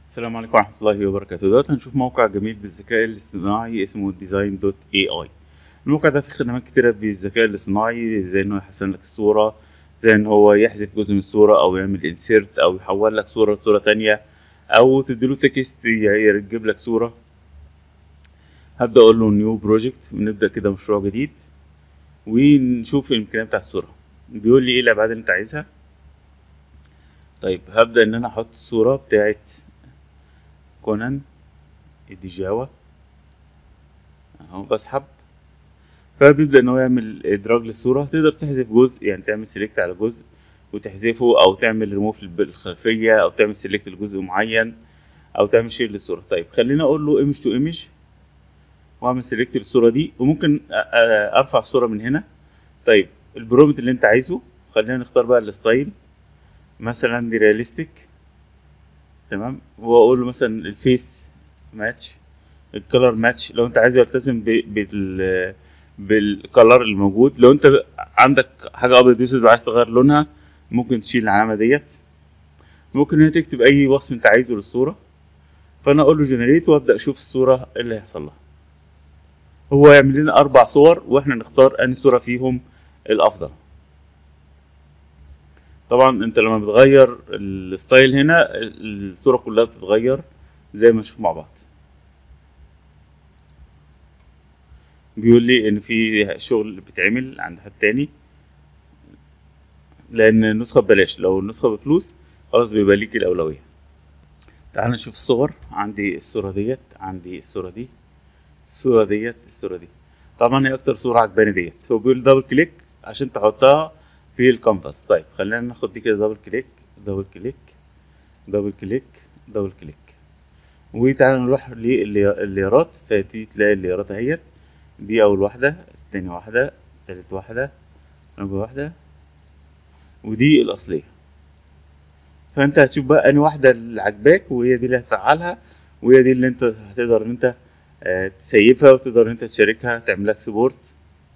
السلام عليكم ورحمة الله وبركاته دلوقتي هنشوف موقع جميل بالذكاء الاصطناعي اسمه ديزاين دوت اي اي الموقع ده فيه خدمات كتيرة بالذكاء الاصطناعي زي انه يحسن لك الصورة زي ان هو يحذف جزء من الصورة او يعمل انسيرت او يحول لك صورة لصورة تانية او تديله تكست يجيب لك صورة هبدأ اقول له نيو بروجكت ونبدأ كده مشروع جديد ونشوف الامكانيات بتاع الصورة بيقول لي ايه الابعاد اللي انت عايزها طيب هبدأ ان انا احط الصورة بتاعت كونان الديجاوا اهو بسحب فبيبدأ ان هو يعمل ادراج للصورة تقدر تحذف جزء يعني تعمل سيلكت على جزء وتحذفه او تعمل ريموف للخلفية او تعمل سيلكت لجزء معين او تعمل شير للصورة طيب خلينا اقول له ايمج تو ايمج واعمل سيلكت للصورة دي وممكن ارفع الصورة من هنا طيب البرومت اللي انت عايزه خلينا نختار بقى الستايل مثلا دي رياليستيك تمام واقول له مثلا الفيس ماتش الكلر ماتش لو انت عايز يلتزم بال بالكلر الموجود لو انت عندك حاجه ابيض اسود وعايز تغير لونها ممكن تشيل العلامه ديت ممكن هنا تكتب اي وصف انت عايزه للصوره فانا اقول له جنريت وابدا اشوف الصوره ايه اللي هيحصل لها هو يعمل لنا اربع صور واحنا نختار انهي صوره فيهم الافضل طبعا انت لما بتغير الستايل هنا الصورة كلها بتتغير زي ما نشوف مع بعض بيقول لي ان في شغل بيتعمل عند حد تاني لان النسخة ببلاش لو النسخة بفلوس خلاص بيبقى ليك الاولوية تعال نشوف الصور عندي الصورة ديت عندي الصورة دي الصورة ديت الصورة دي طبعا هي اكتر صورة عجباني ديت هو بيقول دبل كليك عشان تحطها في الكانفاس طيب خلينا ناخد دي كده دبل كليك دبل كليك دبل كليك دبل كليك وتعالى نروح للليارات فدي تلاقي الليارات اهيت دي اول واحدة تاني واحدة تالت واحدة رابع واحدة ودي الاصلية فانت هتشوف بقى انهي واحدة اللي عجباك وهي دي اللي هتفعلها وهي دي اللي انت هتقدر ان انت تسيفها وتقدر ان انت تشاركها تعملها سبورت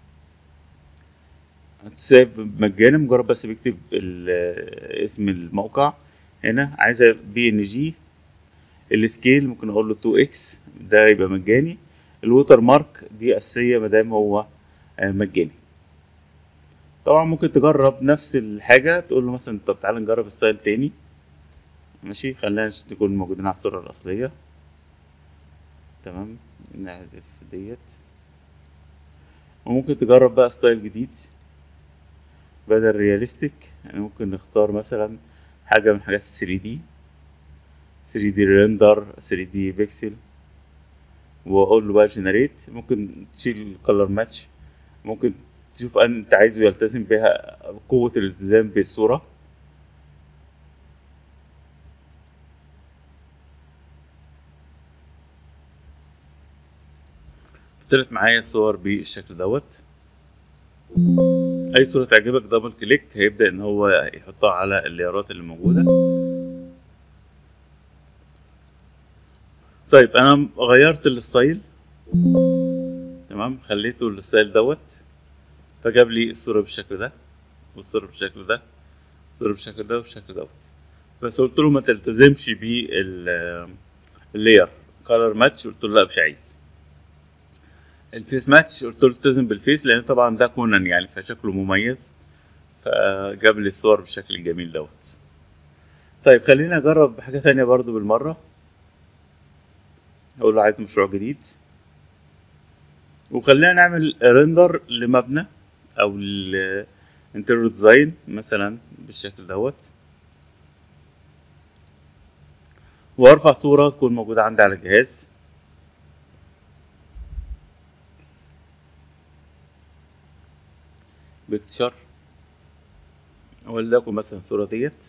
هتسيف مجانا مجرد بس بيكتب اسم الموقع هنا عايزة بي ان جي السكيل ممكن اقول له 2 اكس ده يبقى مجاني الووتر مارك دي اساسية مادام هو مجاني طبعا ممكن تجرب نفس الحاجة تقول له مثلا طب تعالى نجرب ستايل تاني ماشي خلينا نكون موجودين على الصورة الأصلية تمام نحذف ديت وممكن تجرب بقى ستايل جديد بدل رياليستيك يعني ممكن نختار مثلا حاجة من حاجات 3 دي 3 دي ريندر 3 دي بيكسل واقول له بقى جنريت ممكن تشيل الكالر ماتش ممكن تشوف ان انت عايزه يلتزم بها قوة الالتزام بالصورة طلعت معايا الصور بالشكل دوت اي صورة تعجبك دبل كليك هيبدأ ان هو يحطها على الليارات اللي موجودة طيب انا غيرت الستايل تمام خليته الستايل دوت فجاب لي الصورة بالشكل ده والصورة بالشكل ده الصورة بالشكل ده والشكل دوت بس قلت له ما تلتزمش باللاير كولر ماتش قلت له لا مش عايز الفيس ماتش قلت له التزم بالفيس لان طبعا ده كونان يعني فشكله مميز فجاب لي الصور بالشكل الجميل دوت طيب خلينا اجرب حاجه ثانيه برضو بالمره اقول له عايز مشروع جديد وخلينا نعمل ريندر لمبنى او الانتيريور ديزاين مثلا بالشكل دوت وارفع صوره تكون موجوده عندي على الجهاز بيكتشر وليكن مثلا الصورة ديت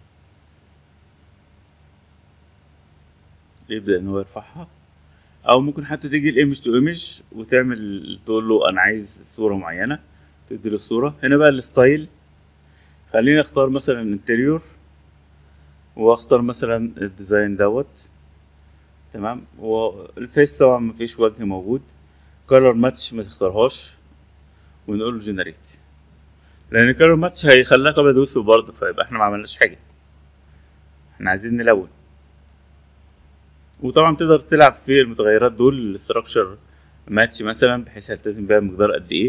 يبدأ ان هو يرفعها او ممكن حتى تيجي الايمج تو ايمج وتعمل تقول له انا عايز صورة معينة تدي له الصورة هنا بقى الستايل خليني اختار مثلا الانتريور واختار مثلا الديزاين دوت تمام والفيس طبعا مفيش وجه موجود كولر ماتش ما تختارهاش ونقول له جنريت لان كارو ماتش هيخليك ابيض واسود برضه فيبقى احنا ما عملناش حاجه احنا عايزين نلون وطبعا تقدر تلعب في المتغيرات دول الاستراكشر ماتش مثلا بحيث هلتزم بيها مقدار قد ايه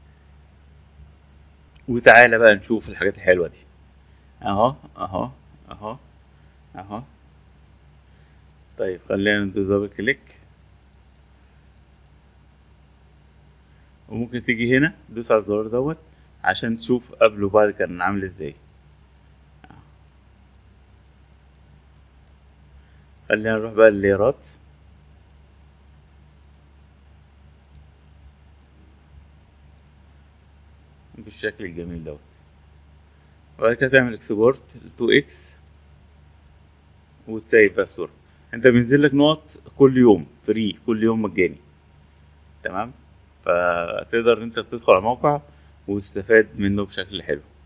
وتعالى بقى نشوف الحاجات الحلوه دي اهو اهو اهو اهو طيب خلينا ندوس دبل كليك وممكن تيجي هنا تدوس على الزرار دوت عشان تشوف قبل وبعد كان عامل ازاي خلينا نروح بقى لليرات بالشكل الجميل دوت وبعد كده تعمل اكسبورت ل 2 اكس وتسيب بقى الصورة انت بينزل لك نقط كل يوم فري كل يوم مجاني تمام فتقدر انت تدخل على الموقع وتستفاد منه بشكل حلو